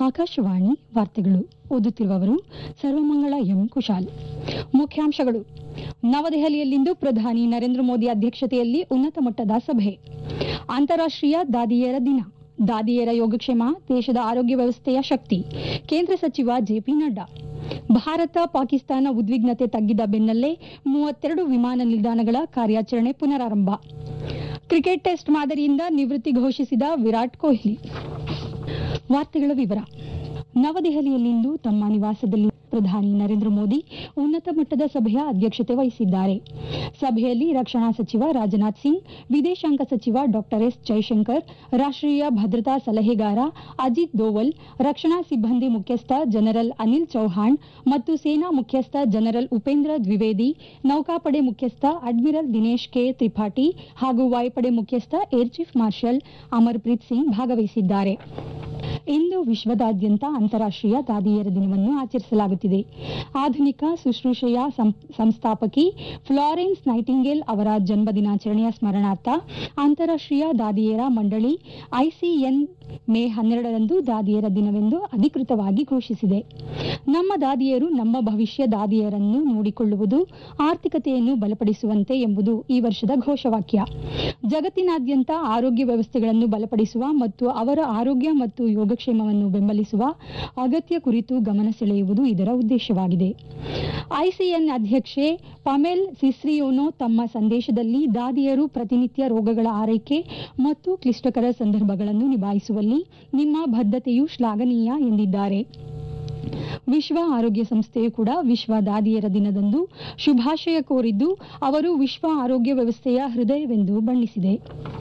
ಆಕಾಶವಾಣಿ ವಾರ್ತೆಗಳು ಓದುತ್ತಿರುವವರು ಸರ್ವಮಂಗಳ ಎಂ ಕುಶಾಲ್ ಮುಖ್ಯಾಂಶಗಳು ನವದೆಹಲಿಯಲ್ಲಿಂದು ಪ್ರಧಾನಿ ನರೇಂದ್ರ ಮೋದಿ ಅಧ್ಯಕ್ಷತೆಯಲ್ಲಿ ಉನ್ನತ ಮಟ್ಟದ ಸಭೆ ಅಂತಾರಾಷ್ಟೀಯ ದಾದಿಯರ ದಿನ ದಾದಿಯರ ಯೋಗಕ್ಷೇಮ ದೇಶದ ಆರೋಗ್ಯ ವ್ಯವಸ್ಥೆಯ ಶಕ್ತಿ ಕೇಂದ್ರ ಸಚಿವ ಜೆಪಿ ನಡ್ಡಾ ಭಾರತ ಪಾಕಿಸ್ತಾನ ಉದ್ವಿಗ್ನತೆ ತಗ್ಗಿದ ಬೆನ್ನಲ್ಲೇ ಮೂವತ್ತೆರಡು ವಿಮಾನ ನಿಲ್ದಾಣಗಳ ಕಾರ್ಯಾಚರಣೆ ಪುನರಾರಂಭ ಕ್ರಿಕೆಟ್ ಟೆಸ್ಟ್ ಮಾದರಿಯಿಂದ ನಿವೃತ್ತಿ ಘೋಷಿಸಿದ ವಿರಾಟ್ ಕೊಹ್ಲಿ ವಾರ್ತೆಗಳ ವಿವರ ನವದೆಹಲಿಯಲ್ಲಿಂದು ತಮ್ಮ ನಿವಾಸದಲ್ಲಿ ಪ್ರಧಾನಿ ನರೇಂದ್ರ ಮೋದಿ ಉನ್ನತ ಮಟ್ಟದ ಸಭೆಯ ಅಧ್ಯಕ್ಷತೆ ವಹಿಸಿದ್ದಾರೆ ಸಭೆಯಲ್ಲಿ ರಕ್ಷಣಾ ಸಚಿವ ರಾಜನಾಥ್ ಸಿಂಗ್ ವಿದೇಶಾಂಗ ಸಚಿವ ಡಾಕ್ಟರ್ ಎಸ್ ಜೈಶಂಕರ್ ರಾಷ್ಟೀಯ ಭದ್ರತಾ ಸಲಹೆಗಾರ ಅಜಿತ್ ದೋವಲ್ ರಕ್ಷಣಾ ಸಿಬ್ಬಂದಿ ಮುಖ್ಯಸ್ಥ ಜನರಲ್ ಅನಿಲ್ ಚೌಹಾಣ್ ಮತ್ತು ಸೇನಾ ಮುಖ್ಯಸ್ಥ ಜನರಲ್ ಉಪೇಂದ್ರ ದ್ವಿವೇದಿ ನೌಕಾಪಡೆ ಮುಖ್ಯಸ್ಥ ಅಡ್ಮಿರಲ್ ದಿನೇಶ್ ಕೆ ತ್ರಿಪಾಠಿ ಹಾಗೂ ವಾಯುಪಡೆ ಮುಖ್ಯಸ್ಥ air chief marshal Amarpreet Singh ಭಾಗವಹಿಸಿದ್ದಾರೆ ಇಂದು ವಿಶ್ವದಾದ್ಯಂತ ಅಂತಾರಾಷ್ಟೀಯ ದಾದಿಯರ ದಿನವನ್ನು ಆಚರಿಸಲಾಗುತ್ತಿದೆ ಆಧುನಿಕ ಶುಶ್ರೂಷೆಯ ಸಂ- ಸಂಸ್ಥಾಪಕಿ ಫ್ಲಾರೆನ್ಸ್ ನೈಟಿಂಗೇಲ್ ಅವರ ಜನ್ಮ ದಿನಾಚರಣೆಯ ಸ್ಮರಣಾರ್ಥ ಅಂತಾರಾಷ್ಟೀಯ ದಾದಿಯರ ಮಂಡಳಿ ಐಸಿಎನ್ ಮೇ ಹನ್ನೆರಡರಂದು ದಾದಿಯರ ದಿನವೆಂದು ಅಧಿಕೃತವಾಗಿ ಘೋಷಿಸಿದೆ ನಮ್ಮ ದಾದಿಯರು ನಮ್ಮ ಭವಿಷ್ಯ ದಾದಿಯರನ್ನು ನೋಡಿಕೊಳ್ಳುವುದು ಆರ್ಥಿಕತೆಯನ್ನು ಬಲಪಡಿಸುವಂತೆ ಎಂಬುದು ಈ ವರ್ಷದ ಘೋಷವಾಕ್ಯ ಜಗತ್ತಿನಾದ್ಯಂತ ಆರೋಗ್ಯ ವ್ಯವಸ್ಥೆಗಳನ್ನು ಬಲಪಡಿಸುವ ಮತ್ತು ಅವರ ಆರೋಗ್ಯ ಮತ್ತು ಯೋಗಕ್ಷೇಮವನ್ನು ಬೆಂಬಲಿಸುವ ಅಗತ್ಯ ಕುರಿತು ಗಮನ ಸೆಳೆಯುವುದು ಇದರ ಉದ್ದೇಶವಾಗಿದೆ ಐಸಿಎನ್ ಅಧ್ಯಕ್ಷೆ ಪಮೆಲ್ ಸಿಸ್ರಿಯೋನೋ ತಮ್ಮ ಸಂದೇಶದಲ್ಲಿ ದಾದಿಯರು ಪ್ರತಿನಿತ್ಯ ರೋಗಗಳ ಆರೈಕೆ ಮತ್ತು ಕ್ಲಿಷ್ಟಕರ ಸಂದರ್ಭಗಳನ್ನು ನಿಭಾಯಿಸುವಲ್ಲಿ ನಿಮ್ಮ ಬದ್ಧತೆಯು ಶ್ಲಾಘನೀಯ ಎಂದಿದ್ದಾರೆ ವಿಶ್ವ ಆರೋಗ್ಯ ಸಂಸ್ಥೆಯು ಕೂಡ ವಿಶ್ವ ದಾದಿಯರ ದಿನದಂದು ಶುಭಾಶಯ ಕೋರಿದ್ದು ಅವರು ವಿಶ್ವ ಆರೋಗ್ಯ ವ್ಯವಸ್ಥೆಯ ಹೃದಯವೆಂದು ಬಣ್ಣಿಸಿದೆ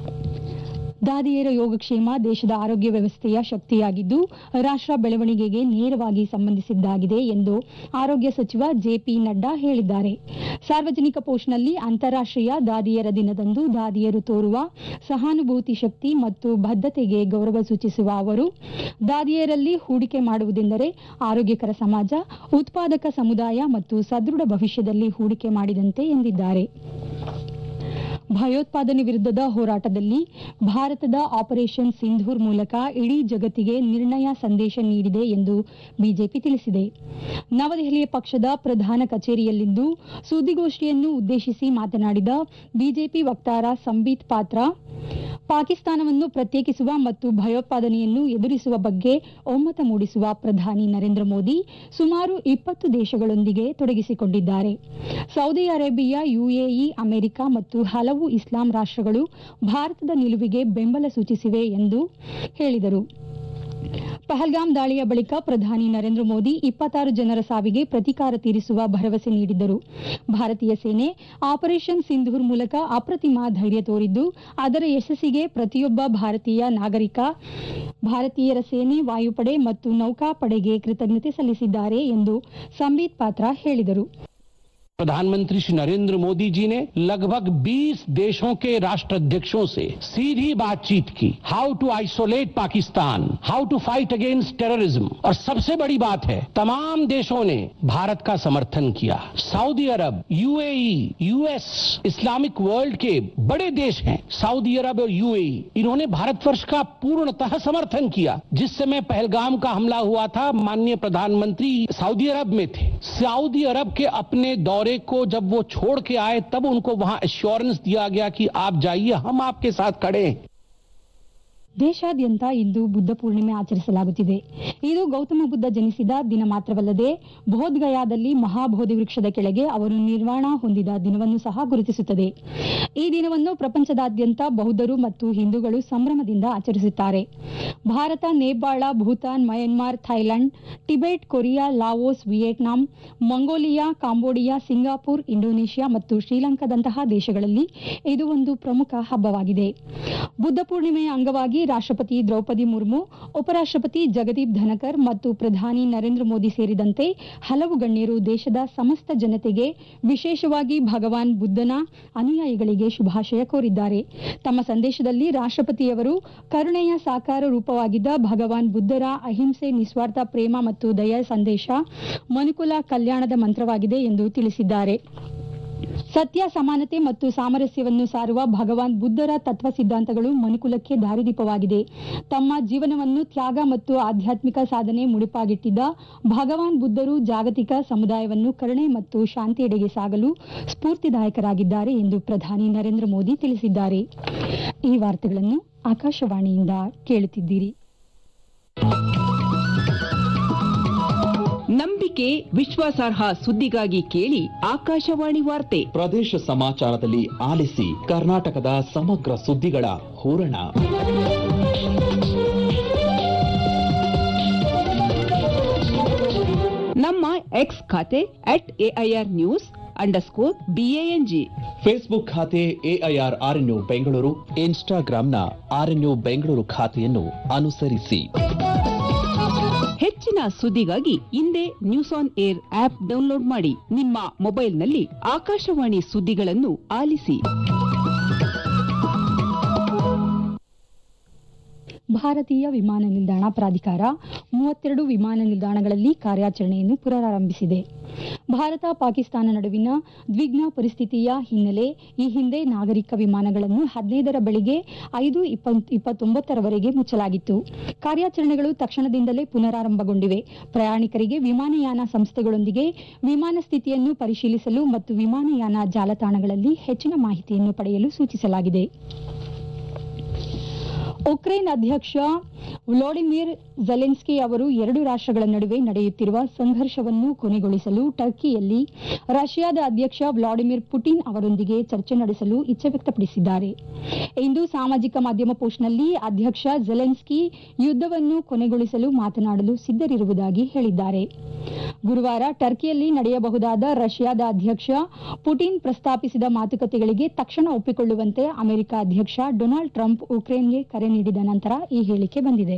ದಾದಿಯರ ಯೋಗಕ್ಷೇಮ ದೇಶದ ಆರೋಗ್ಯ ವ್ಯವಸ್ಥೆಯ ಶಕ್ತಿಯಾಗಿದ್ದು ರಾಷ್ಟ್ರ ಬೆಳವಣಿಗೆಗೆ ನೇರವಾಗಿ ಸಂಬಂಧಿಸಿದ್ದಾಗಿದೆ ಎಂದು ಆರೋಗ್ಯ ಸಚಿವ ಜೆಪಿ ನಡ್ಡಾ ಹೇಳಿದ್ದಾರೆ ಸಾರ್ವಜನಿಕ ಪೋಸ್ಟ್ನಲ್ಲಿ ಅಂತಾರಾಷ್ಟೀಯ ದಾದಿಯರ ದಿನದಂದು ದಾದಿಯರು ತೋರುವ ಸಹಾನುಭೂತಿ ಶಕ್ತಿ ಮತ್ತು ಬದ್ಧತೆಗೆ ಗೌರವ ಸೂಚಿಸುವ ಅವರು ದಾದಿಯರಲ್ಲಿ ಹೂಡಿಕೆ ಮಾಡುವುದೆಂದರೆ ಆರೋಗ್ಯಕರ ಸಮಾಜ ಉತ್ಪಾದಕ ಸಮುದಾಯ ಮತ್ತು ಸದೃಢ ಭವಿಷ್ಯದಲ್ಲಿ ಹೂಡಿಕೆ ಮಾಡಿದಂತೆ ಎಂದಿದ್ದಾರೆ ಭಯೋತ್ಪಾದನೆ ವಿರುದ್ಧದ ಹೋರಾಟದಲ್ಲಿ ಭಾರತದ ಆಪರೇಷನ್ ಸಿಂಧೂರ್ ಮೂಲಕ ಇಡೀ ಜಗತ್ತಿಗೆ ನಿರ್ಣಯ ಸಂದೇಶ ನೀಡಿದೆ ಎಂದು ಬಿಜೆಪಿ ತಿಳಿಸಿದೆ ನವದೆಹಲಿಯ ಪಕ್ಷದ ಪ್ರಧಾನ ಕಚೇರಿಯಲ್ಲಿಂದು ಸುದ್ದಿಗೋಷ್ಠಿಯನ್ನು ಉದ್ದೇಶಿಸಿ ಮಾತನಾಡಿದ ಬಿಜೆಪಿ ವಕ್ತಾರ ಸಂಬಿತ್ ಪಾತ್ರ ಪಾಕಿಸ್ತಾನವನ್ನು ಪ್ರತ್ಯೇಕಿಸುವ ಮತ್ತು ಭಯೋತ್ಪಾದನೆಯನ್ನು ಎದುರಿಸುವ ಬಗ್ಗೆ ಒಮ್ಮತ ಮೂಡಿಸುವ ಪ್ರಧಾನಿ ನರೇಂದ್ರ ಮೋದಿ ಸುಮಾರು ಇಪ್ಪತ್ತು ದೇಶಗಳೊಂದಿಗೆ ತೊಡಗಿಸಿಕೊಂಡಿದ್ದಾರೆ ಸೌದಿ ಅರೇಬಿಯಾ ಯುಎಇ ಅಮೆರಿಕ ಮತ್ತು ಹಲವು ಇಸ್ಲಾಂ ರಾಷ್ಟ್ರಗಳು ಭಾರತದ ನಿಲುವಿಗೆ ಬೆಂಬಲ ಸೂಚಿಸಿವೆ ಎಂದು ಹೇಳಿದರು ಪಹಲ್ಗಾಮ್ ದಾಳಿಯ ಬಳಿಕ ಪ್ರಧಾನಿ ನರೇಂದ್ರ ಮೋದಿ ಇಪ್ಪತ್ತಾರು ಜನರ ಸಾವಿಗೆ ಪ್ರತೀಕಾರ ತೀರಿಸುವ ಭರವಸೆ ನೀಡಿದ್ದರು ಭಾರತೀಯ ಸೇನೆ ಆಪರೇಷನ್ ಸಿಂಧೂರ್ ಮೂಲಕ ಅಪ್ರತಿಮ ಧೈರ್ಯ ತೋರಿದ್ದು ಅದರ ಯಶಸ್ಸಿಗೆ ಪ್ರತಿಯೊಬ್ಬ ಭಾರತೀಯ ನಾಗರಿಕ ಭಾರತೀಯರ ಸೇನೆ ವಾಯುಪಡೆ ಮತ್ತು ನೌಕಾಪಡೆಗೆ ಕೃತಜ್ಞತೆ ಸಲ್ಲಿಸಿದ್ದಾರೆ ಎಂದು ಸಂಬಿತ್ ಪಾತ್ರ ಹೇಳಿದರು प्रधानमंत्री श्री नरेंद्र मोदी जी ने लगभग 20 देशों के राष्ट्राध्यक्षों से सीधी बातचीत की how to isolate Pakistan how to fight against terrorism और सबसे बड़ी बात है तमाम देशों ने भारत का समर्थन किया Saudi Arab UAE US Islamic world के बड़े देश हैं सऊदी अरब और यूएई इन्होंने भारतवर्ष का पूर्णतः समर्थन किया जिस समय पहलगाम का हमला हुआ था माननीय प्रधानमंत्री सऊदी अरब में थे सऊदी अरब के अपने दौरे को जब वो छोड़ के आए तब उनको वहां एश्योरेंस दिया गया कि आप जाइए हम आपके साथ खड़े हैं ದೇಶಾದ್ಯಂತ ಇಂದು ಬುದ್ಧ ಪೂರ್ಣಿಮೆ ಆಚರಿಸಲಾಗುತ್ತಿದೆ ಇದು ಗೌತಮ ಬುದ್ಧ ಜನಿಸಿದ ದಿನ ಮಾತ್ರವಲ್ಲದೆ ಬೋಧ್ಗಯಾದಲ್ಲಿ ಮಹಾಬೋಧಿ ವೃಕ್ಷದ ಕೆಳಗೆ ಅವರು ನಿರ್ವಾಣ ಹೊಂದಿದ ದಿನವನ್ನು ಸಹ ಗುರುತಿಸುತ್ತದೆ ಈ ದಿನವನ್ನು ಪ್ರಪಂಚದಾದ್ಯಂತ ಬೌದ್ಧರು ಮತ್ತು ಹಿಂದೂಗಳು ಸಂಭ್ರಮದಿಂದ ಆಚರಿಸುತ್ತಾರೆ Bharat Nepal Bhutan Myanmar Thailand Tibet Korea Laos Vietnam Mongolia Cambodia Singapore Indonesia ಮತ್ತು ಶ್ರೀಲಂಕಾದಂತಹ ದೇಶಗಳಲ್ಲಿ ಇದು ಒಂದು ಪ್ರಮುಖ ಹಬ್ಬವಾಗಿದೆ ಬುದ್ಧ ಪೂರ್ಣಿಮೆಯ ಅಂಗವಾಗಿ ರಾಷ್ಟ್ರಪತಿ ದ್ರೌಪದಿ ಮುರ್ಮು ಉಪರಾಷ್ಟ್ರಪತಿ ಜಗದೀಪ್ ಧನಕರ್ ಮತ್ತು ಪ್ರಧಾನಿ ನರೇಂದ್ರ ಮೋದಿ ಸೇರಿದಂತೆ ಹಲವು ಗಣ್ಯರು ದೇಶದ ಸಮಸ್ತ ಜನತೆಗೆ ವಿಶೇಷವಾಗಿ ಭಗವಾನ್ ಬುದ್ಧನ ಅನುಯಾಯಿಗಳಿಗೆ ಶುಭಾಶಯ ಕೋರಿದ್ದಾರೆ ತಮ್ಮ ಸಂದೇಶದಲ್ಲಿ ರಾಷ್ಟ್ರಪತಿಯವರು ಕರುಣೆಯ ಸಾಕಾರ ರೂಪವಾಗಿದ್ದ ಭಗವಾನ್ ಬುದ್ಧರ ಅಹಿಂಸೆ ನಿಸ್ವಾರ್ಥ ಪ್ರೇಮ ಮತ್ತು ದಯಾ ಸಂದೇಶ ಮನುಕುಲ ಕಲ್ಯಾಣದ ಮಂತ್ರವಾಗಿದೆ ಎಂದು ತಿಳಿಸಿದ್ದಾರೆ ಸತ್ಯ ಸಮಾನತೆ ಮತ್ತು ಸಾಮರಸ್ಯವನ್ನು ಸಾರುವ ಭಗವಾನ್ ಬುದ್ಧರ ತತ್ವ ಸಿದ್ಧಾಂತಗಳು ಮನುಕುಲಕ್ಕೆ ದಾರಿದೀಪವಾಗಿದೆ ತಮ್ಮ ಜೀವನವನ್ನು ತ್ಯಾಗ ಮತ್ತು ಆಧ್ಯಾತ್ಮಿಕ ಸಾಧನೆ ಮುಡಿಪಾಗಿಟ್ಟಿದ್ದ ಭಗವಾನ್ ಬುದ್ಧರು ಜಾಗತಿಕ ಸಮುದಾಯವನ್ನು ಕರುಣೆ ಮತ್ತು ಶಾಂತಿಯೆಡೆಗೆ ಸಾಗಲು ಸ್ಫೂರ್ತಿದಾಯಕರಾಗಿದ್ದಾರೆ ಎಂದು ಪ್ರಧಾನಿ ನರೇಂದ್ರ ಮೋದಿ ತಿಳಿಸಿದ್ದಾರೆ ಈ ವಾರ್ತೆಗಳನ್ನು ಆಕಾಶವಾಣಿಯಿಂದ ಕೇಳುತ್ತಿದ್ದೀರಿ ನಂಬಿಕೆ ವಿಶ್ವಾಸಾರ್ಹ ಸುದ್ದಿಗಾಗಿ ಕೇಳಿ ಆಕಾಶವಾಣಿ ವಾರ್ತೆ ಪ್ರದೇಶ ಸಮಾಚಾರದಲ್ಲಿ ಆಲಿಸಿ ಕರ್ನಾಟಕದ ಸಮಗ್ರ ಸುದ್ದಿಗಳ ಹೂರಣ ನಮ್ಮ ಎಕ್ಸ್ ಖಾತೆ at AIR news underscore BANG Facebook ಖಾತೆ ಎಐಆರ್ ಆರ್ಎನ್ಯು ಬೆಂಗಳೂರು ಇನ್ಸ್ಟಾಗ್ರಾಂನ ಆರ್ಎನ್ಯು ಬೆಂಗಳೂರು ಖಾತೆಯನ್ನು ಅನುಸರಿಸಿ ಹೆಚ್ಚಿನ ಸುದ್ದಿಗಾಗಿ ಹಿಂದೆ news on air app download ಮಾಡಿ ನಿಮ್ಮ ಮೊಬೈಲ್ನಲ್ಲಿ ಆಕಾಶವಾಣಿ ಸುದ್ದಿಗಳನ್ನು ಆಲಿಸಿ ಭಾರತೀಯ ವಿಮಾನ ನಿಲ್ದಾಣ ಪ್ರಾಧಿಕಾರ ಮೂವತ್ತೆರಡು ವಿಮಾನ ನಿಲ್ದಾಣಗಳಲ್ಲಿ ಕಾರ್ಯಾಚರಣೆಯನ್ನು ಪುನರಾರಂಭಿಸಿದೆ ಭಾರತ ಪಾಕಿಸ್ತಾನ ನಡುವಿನ ದ್ವಿಗ್ನ ಪರಿಸ್ಥಿತಿಯ ಹಿನ್ನೆಲೆ ಈ ಹಿಂದೆ ನಾಗರಿಕ ವಿಮಾನಗಳನ್ನು ಹದಿನೈದರ ಬೆಳಿಗ್ಗೆ ಐದು ಇಪ್ಪತ್- ಇಪ್ಪತ್ತೊಂಬತ್ತರವರೆಗೆ ಮುಚ್ಚಲಾಗಿತ್ತು ಕಾರ್ಯಾಚರಣೆಗಳು ತಕ್ಷಣದಿಂದಲೇ ಪುನರಾರಂಭಗೊಂಡಿವೆ ಪ್ರಯಾಣಿಕರಿಗೆ ವಿಮಾನಯಾನ ಸಂಸ್ಥೆಗಳೊಂದಿಗೆ ವಿಮಾನ ಸ್ಥಿತಿಯನ್ನು ಪರಿಶೀಲಿಸಲು ಮತ್ತು ವಿಮಾನಯಾನ ಜಾಲತಾಣಗಳಲ್ಲಿ ಹೆಚ್ಚಿನ ಮಾಹಿತಿಯನ್ನು ಪಡೆಯಲು ಸೂಚಿಸಲಾಗಿದೆ ಉಕ್ರೇನ್ ಅಧ್ಯಕ್ಷ ವ್ಲಾಡಿಮಿರ್ ಜೆಲೆನ್ಸ್ಕಿ ಅವರು ಎರಡು ರಾಷ್ಟ್ರಗಳ ನಡುವೆ ನಡೆಯುತ್ತಿರುವ ಸಂಘರ್ಷವನ್ನು ಕೊನೆಗೊಳಿಸಲು ಟರ್ಕಿಯಲ್ಲಿ ರಷ್ಯಾದ ಅಧ್ಯಕ್ಷ ವ್ಲಾಡಿಮಿರ್ ಪುಟಿನ್ ಅವರೊಂದಿಗೆ ಚರ್ಚೆ ನಡೆಸಲು ಇಚ್ಛೆ ವ್ಯಕ್ತಪಡಿಸಿದ್ದಾರೆ ಇಂದು ಸಾಮಾಜಿಕ ಮಾಧ್ಯಮ ಪೋಸ್ಟ್ನಲ್ಲಿ ಅಧ್ಯಕ್ಷ ಜೆಲೆನ್ಸ್ಕಿ ಯುದ್ಧವನ್ನು ಕೊನೆಗೊಳಿಸಲು ಮಾತನಾಡಲು ಸಿದ್ಧರಿರುವುದಾಗಿ ಹೇಳಿದ್ದಾರೆ ಗುರುವಾರ ಟರ್ಕಿಯಲ್ಲಿ ನಡೆಯಬಹುದಾದ ರಷ್ಯಾದ ಅಧ್ಯಕ್ಷ ಪುಟಿನ್ ಪ್ರಸ್ತಾಪಿಸಿದ ಮಾತುಕತೆಗಳಿಗೆ ತಕ್ಷಣ ಒಪ್ಪಿಕೊಳ್ಳುವಂತೆ ಅಮೆರಿಕ ಅಧ್ಯಕ್ಷ ಡೊನಾಲ್ಡ್ ಟ್ರಂಪ್ ಉಕ್ರೇನ್ಗೆ ಕರೆ ನೀಡಿದ ನಂತರ ಈ ಹೇಳಿಕೆ ಬಂದಿದೆ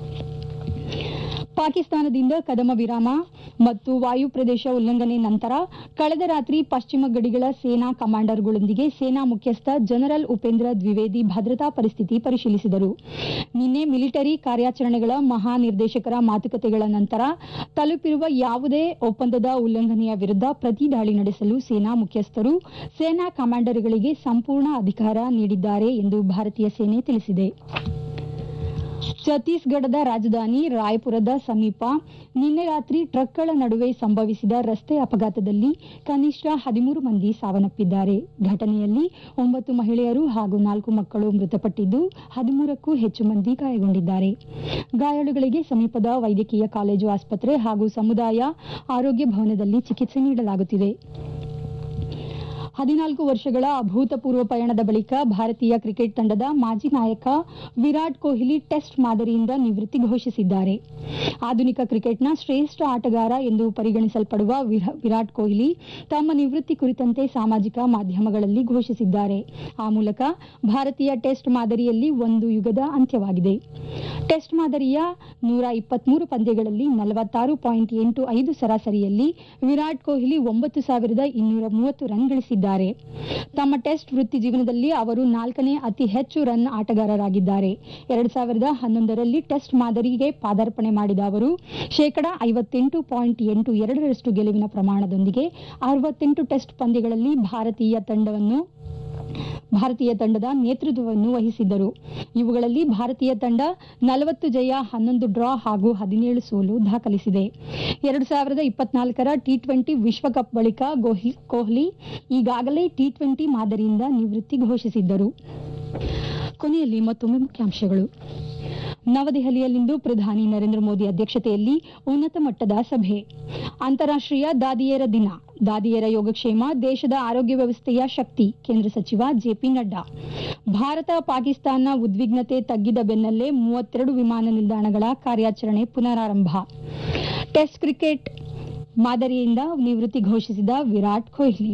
ಪಾಕಿಸ್ತಾನದಿಂದ ಕದಮ ವಿರಾಮ ಮತ್ತು ವಾಯು ಪ್ರದೇಶ ಉಲ್ಲಂಘನೆ ನಂತರ ಕಳೆದ ರಾತ್ರಿ ಪಶ್ಚಿಮ ಗಡಿಗಳ ಸೇನಾ ಕಮಾಂಡರ್ಗಳೊಂದಿಗೆ ಸೇನಾ ಮುಖ್ಯಸ್ಥ ಜನರಲ್ ಉಪೇಂದ್ರ ದ್ವಿವೇದಿ ಭದ್ರತಾ ಪರಿಸ್ಥಿತಿ ಪರಿಶೀಲಿಸಿದರು ನಿನ್ನೆ ಮಿಲಿಟರಿ ಕಾರ್ಯಾಚರಣೆಗಳ ಮಹಾನಿರ್ದೇಶಕರ ಮಾತುಕತೆಗಳ ನಂತರ ತಲುಪಿರುವ ಯಾವುದೇ ಒಪ್ಪಂದದ ಉಲ್ಲಂಘನೆಯ ವಿರುದ್ಧ ಪ್ರತಿ ದಾಳಿ ನಡೆಸಲು ಸೇನಾ ಮುಖ್ಯಸ್ಥರು ಸೇನಾ ಕಮಾಂಡರ್ಗಳಿಗೆ ಸಂಪೂರ್ಣ ಅಧಿಕಾರ ನೀಡಿದ್ದಾರೆ ಎಂದು ಭಾರತೀಯ ಸೇನೆ ತಿಳಿಸಿದೆ ಛತ್ತೀಸ್ಗಢದ ರಾಜಧಾನಿ ರಾಯ್ಪುರದ ಸಮೀಪ ನಿನ್ನೆ ರಾತ್ರಿ ಟ್ರಕ್ಗಳ ನಡುವೆ ಸಂಭವಿಸಿದ ರಸ್ತೆ ಅಪಘಾತದಲ್ಲಿ ಕನಿಷ್ಠ ಹದಿಮೂರು ಮಂದಿ ಸಾವನ್ನಪ್ಪಿದ್ದಾರೆ ಘಟನೆಯಲ್ಲಿ ಒಂಬತ್ತು ಮಹಿಳೆಯರು ಹಾಗೂ ನಾಲ್ಕು ಮಕ್ಕಳು ಮೃತಪಟ್ಟಿದ್ದು ಹದಿಮೂರಕ್ಕೂ ಹೆಚ್ಚು ಮಂದಿ ಗಾಯಗೊಂಡಿದ್ದಾರೆ ಗಾಯಾಳುಗಳಿಗೆ ಸಮೀಪದ ವೈದ್ಯಕೀಯ ಕಾಲೇಜು ಆಸ್ಪತ್ರೆ ಹಾಗೂ ಸಮುದಾಯ ಆರೋಗ್ಯ ಭವನದಲ್ಲಿ ಚಿಕಿತ್ಸೆ ನೀಡಲಾಗುತ್ತಿದೆ ಹದಿನಾಲ್ಕು ವರ್ಷಗಳ ಅಭೂತಪೂರ್ವ ಪಯಣದ ಬಳಿಕ ಭಾರತೀಯ ಕ್ರಿಕೆಟ್ ತಂಡದ ಮಾಜಿ ನಾಯಕ ವಿರಾಟ್ ಕೊಹ್ಲಿ ಟೆಸ್ಟ್ ಮಾದರಿಯಿಂದ ನಿವೃತ್ತಿ ಘೋಷಿಸಿದ್ದಾರೆ ಆಧುನಿಕ ಕ್ರಿಕೆಟ್ನ ಶ್ರೇಷ್ಠ ಆಟಗಾರ ಎಂದು ಪರಿಗಣಿಸಲ್ಪಡುವ ವಿರಾ- ವಿರಾಟ್ ಕೊಹ್ಲಿ ತಮ್ಮ ನಿವೃತ್ತಿ ಕುರಿತಂತೆ ಸಾಮಾಜಿಕ ಮಾಧ್ಯಮಗಳಲ್ಲಿ ಘೋಷಿಸಿದ್ದಾರೆ ಆ ಮೂಲಕ ಭಾರತೀಯ ಟೆಸ್ಟ್ ಮಾದರಿಯಲ್ಲಿ ಒಂದು ಯುಗದ ಅಂತ್ಯವಾಗಿದೆ ಟೆಸ್ಟ್ ಮಾದರಿಯ ನೂರ ಇಪ್ಪತ್ಮೂರು ಪಂದ್ಯಗಳಲ್ಲಿ ನಲವತ್ತಾರು ಪಾಯಿಂಟ್ ಎಂಟು ಐದು ಸರಾಸರಿಯಲ್ಲಿ ವಿರಾಟ್ ಕೊಹ್ಲಿ ಒಂಬತ್ತು ಸಾವಿರದ ಇನ್ನೂರ ಮೂವತ್ತು ರನ್ ಗಳಿಸಿದ್ದಾರೆ ತಮ್ಮ ಟೆಸ್ಟ್ ವೃತ್ತಿ ಜೀವನದಲ್ಲಿ ಅವರು ನಾಲ್ಕನೇ ಅತಿ ಹೆಚ್ಚು ರನ್ ಆಟಗಾರರಾಗಿದ್ದಾರೆ ಎರಡ್ ಸಾವಿರದ ಹನ್ನೊಂದರಲ್ಲಿ ಟೆಸ್ಟ್ ಮಾದರಿಗೆ ಪಾದಾರ್ಪಣೆ ಮಾಡಿದ ಅವರು ಶೇಕಡ ಐವತ್ತೆಂಟು ಪಾಯಿಂಟ್ ಎಂಟು ಎರಡರಷ್ಟು ಗೆಲುವಿನ ಪ್ರಮಾಣದೊಂದಿಗೆ ಅರವತ್ತೆಂಟು ಟೆಸ್ಟ್ ಪಂದ್ಯಗಳಲ್ಲಿ ಭಾರತೀಯ ತಂಡವನ್ನು ಭಾರತೀಯ ತಂಡದ ನೇತೃತ್ವವನ್ನು ವಹಿಸಿದ್ದರು ಇವುಗಳಲ್ಲಿ ಭಾರತೀಯ ತಂಡ ನಲವತ್ತು ಜಯ ಹನ್ನೊಂದು ಡ್ರಾ ಹಾಗೂ ಹದಿನೇಳು ಸೋಲು ದಾಖಲಿಸಿದೆ ಎರಡು ಸಾವಿರದ ಇಪ್ಪತ್ನಾಲ್ಕರ ಟಿ ಟ್ವೆಂಟಿ ವಿಶ್ವಕಪ್ ಬಳಿಕ ಗೋಹಿ- ಕೊಹ್ಲಿ ಈಗಾಗಲೇ ಟಿ ಟ್ವೆಂಟಿ ಮಾದರಿಯಿಂದ ನಿವೃತ್ತಿ ಘೋಷಿಸಿದ್ದರು ಕೊನೆಯಲ್ಲಿ ಮತ್ತೊಮ್ಮೆ ಮುಖ್ಯಾಂಶಗಳು ನವದೆಹಲಿಯಲ್ಲಿಂದು ಪ್ರಧಾನಿ ನರೇಂದ್ರ ಮೋದಿ ಅಧ್ಯಕ್ಷತೆಯಲ್ಲಿ ಉನ್ನತ ಮಟ್ಟದ ಸಭೆ ಅಂತಾರಾಷ್ಟ್ರೀಯ ದಾದಿಯರ ದಿನ ದಾದಿಯರ ಯೋಗಕ್ಷೇಮ ದೇಶದ ಆರೋಗ್ಯ ವ್ಯವಸ್ಥೆಯ ಶಕ್ತಿ ಕೇಂದ್ರ ಸಚಿವ ಜೆಪಿ ನಡ್ಡಾ ಭಾರತ ಪಾಕಿಸ್ತಾನ ಉದ್ವಿಗ್ನತೆ ತಗ್ಗಿದ ಬೆನ್ನಲ್ಲೇ ಮೂವತ್ತೆರಡು ವಿಮಾನ ನಿಲ್ದಾಣಗಳ ಕಾರ್ಯಾಚರಣೆ ಪುನರಾರಂಭ ಟೆಸ್ಟ್ ಕ್ರಿಕೆಟ್ ಮಾದರಿಯಿಂದ ನಿವೃತ್ತಿ ಘೋಷಿಸಿದ ವಿರಾಟ್ ಕೊಹ್ಲಿ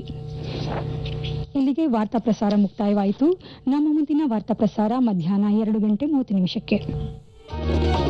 ಇಲ್ಲಿಗೆ ವಾರ್ತಾ ಪ್ರಸಾರ ಮುಕ್ತಾಯವಾಯಿತು ನಮ್ಮ ಮುಂದಿನ ವಾರ್ತಾ ಪ್ರಸಾರ ಮಧ್ಯಾಹ್ನ ಎರಡು ಗಂಟೆ ಮೂವತ್ತು ನಿಮಿಷಕ್ಕೆ